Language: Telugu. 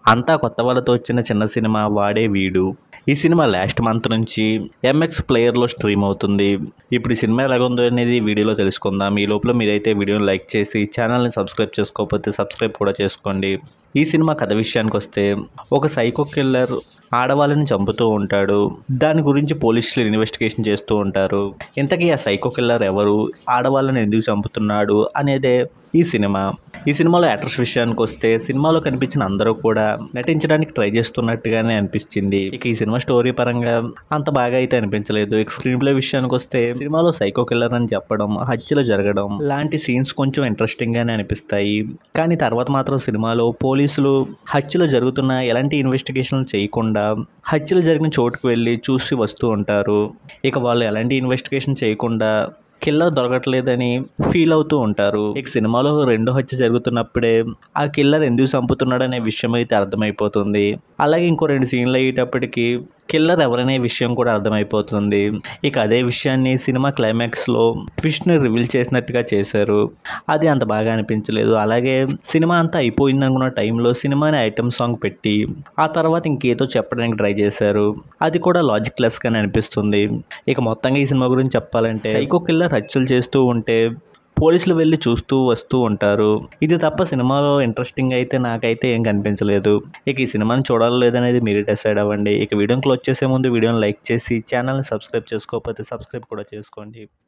అంతా కొత్త వాళ్ళతో వచ్చిన చిన్న సినిమా వాడే వీడు ఈ సినిమా లాస్ట్ మంత్ నుంచి ఎంఎక్స్ ప్లేయర్లో స్ట్రీమ్ అవుతుంది ఇప్పుడు ఈ సినిమా ఎలాగుందో అనేది వీడియోలో తెలుసుకుందాం ఈ లోపల మీరైతే వీడియోని లైక్ చేసి ఛానల్ని సబ్స్క్రైబ్ చేసుకోకపోతే సబ్స్క్రైబ్ కూడా చేసుకోండి ఈ సినిమా కథ విషయానికి వస్తే ఒక సైకో కిల్లర్ ఆడవాళ్ళని చంపుతూ ఉంటాడు దాని గురించి పోలీసులు ఇన్వెస్టిగేషన్ చేస్తూ ఉంటారు ఇంతకీ ఆ సైకో కిల్లర్ ఎవరు ఆడవాళ్ళని ఎందుకు చంపుతున్నాడు అనేదే ఈ సినిమా ఈ సినిమాలో యాక్టర్స్ విషయానికి వస్తే సినిమాలో కనిపించిన అందరూ కూడా నటించడానికి ట్రై చేస్తున్నట్టుగానే అనిపించింది ఇక ఈ సినిమా స్టోరీ పరంగా అంత బాగా అయితే అనిపించలేదు ఇక స్క్రీన్ ప్లే విషయానికి వస్తే సినిమాలో సైకో కిల్లర్ అని చెప్పడం హత్యలు జరగడం లాంటి సీన్స్ కొంచెం ఇంట్రెస్టింగ్ గానే అనిపిస్తాయి కానీ తర్వాత మాత్రం సినిమాలో పోలీసులు హత్యలు జరుగుతున్న ఎలాంటి ఇన్వెస్టిగేషన్ చేయకుండా హత్యలు జరిగిన చోటుకు వెళ్ళి చూసి వస్తూ ఉంటారు ఇక వాళ్ళు ఎలాంటి ఇన్వెస్టిగేషన్ చేయకుండా కిల్లర్ దొరకట్లేదని ఫీల్ అవుతూ ఉంటారు ఇక సినిమాలో రెండో హత్య జరుగుతున్నప్పుడే ఆ కిల్లర్ ఎందుకు చంపుతున్నాడు అనే విషయం అయితే అర్థమైపోతుంది అలాగే ఇంకో రెండు సీన్లు అయ్యేటప్పటికి కిల్లర్ ఎవరనే విషయం కూడా అర్థమైపోతుంది ఇక అదే విషయాన్ని సినిమా క్లైమాక్స్లో ట్విస్ట్ని రివీల్ చేసినట్టుగా చేశారు అది అంత బాగా అనిపించలేదు అలాగే సినిమా అంతా అయిపోయింది అనుకున్న టైంలో సినిమాని ఐటమ్ సాంగ్ పెట్టి ఆ తర్వాత ఇంకేదో చెప్పడానికి ట్రై చేశారు అది కూడా లాజిక్ లెస్గానే అనిపిస్తుంది ఇక మొత్తంగా ఈ సినిమా గురించి చెప్పాలంటే సైకో కిల్లర్ హత్యలు చేస్తూ ఉంటే పోలీసులు వెళ్ళి చూస్తూ వస్తూ ఉంటారు ఇది తప్ప సినిమాలో ఇంట్రెస్టింగ్ అయితే నాకైతే ఏం కనిపించలేదు ఇక ఈ సినిమాని చూడాలో లేదనేది మీరు డిసైడ్ అవ్వండి ఇక వీడియోని క్లోజ్ చేసే ముందు వీడియోని లైక్ చేసి ఛానల్ని సబ్స్క్రైబ్ చేసుకోకపోతే సబ్స్క్రైబ్ కూడా చేసుకోండి